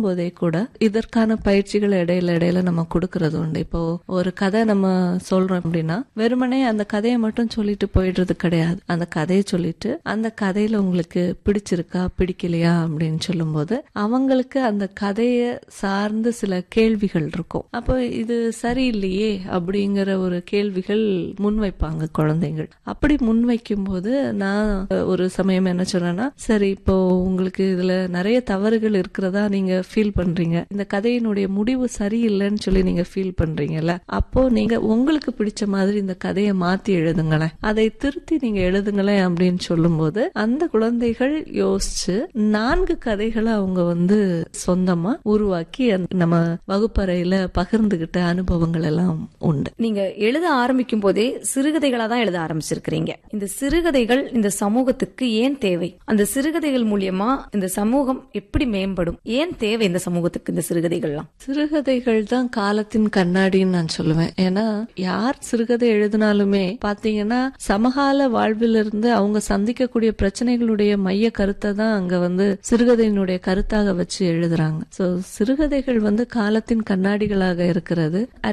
போதே கூட இதற்கான பயிற்சிகள் இடையில இடையில நம்ம கொடுக்கறது உண்டு இப்போ ஒரு கதை நம்ம சொல்றோம் அப்படின்னா வெறுமனே அந்த கதையை மட்டும் சொல்லிட்டு போயிடுறது கிடையாது அந்த கதையை சொல்லிட்டு அந்த கதையில உங்களுக்கு பிடிச்சிருக்கா பிடிக்கலையா அப்படின்னு சொல்லும்போது அவங்களுக்கு அந்த கதையை சார்ந்து சில கேள்விகள் இருக்கும் அப்போ இது சரியில்லையே அப்படிங்கிற ஒரு கேள்விகள் முன்வைப்பாங்க குழந்தைகள் அப்படி முன்வைக்கும் போது நான் ஒரு சமயம் என்ன சொன்னேன்னா சரி இப்போ உங்களுக்கு இதுல நிறைய தவறுகள் இருக்கிறதா நீங்க ஃபீல் பண்றீங்க இந்த கதையினுடைய முடிவு சரியில்லைன்னு சொல்லி நீங்க ஃபீல் பண்றீங்கல்ல அப்போ நீங்க உங்களுக்கு பிடிச்ச மாதிரி இந்த கதையை மாத்தி எழுதுங்களேன் அதை திருத்தி நீங்க எழுதுங்களேன் அப்படின்னு சொல்லும்போது அந்த குழந்தைகள் யோசிச்சு நான்கு கதைகளை அவங்க வந்து சொந்தமா உருவாக்கி அந்த- நம்ம வகுப்பறையில பகிர்ந்துகிட்ட அனுபவங்கள் எல்லாம் உண்டு நீங்க எழுத ஆரம்பிக்கும் போதே சிறுகதைகளா தான் எழுத ஆரம்பிச்சிருக்கிறீங்க இந்த சிறுகதைகள் இந்த சமூகத்துக்கு ஏன் தேவை அந்த சிறுகதைகள் மூலியமா இந்த சமூகம் எப்படி மேம்படும் ஏன் தேவை இந்த சமூகத்துக்கு இந்த சிறுகதைகள்லாம் சிறுகதைகள் தான் காலத்தின் கண்ணாடின்னு நான் சொல்லுவேன் ஏன்னா யார் சிறுகதை எழுதினாலுமே பாத்தீங்கன்னா சமகால வாழ்விலிருந்து அவங்க சந்திக்கக்கூடிய பிரச்சனைகளுடைய மைய கருத்தை தான் அங்க வந்து சிறுகதையினுடைய கருத்தாக வச்சு எழுதுறாங்க சோ சிறுகதைகள் வந்து காலத்தின் கண்ணாடிகளாக இருக்கிறது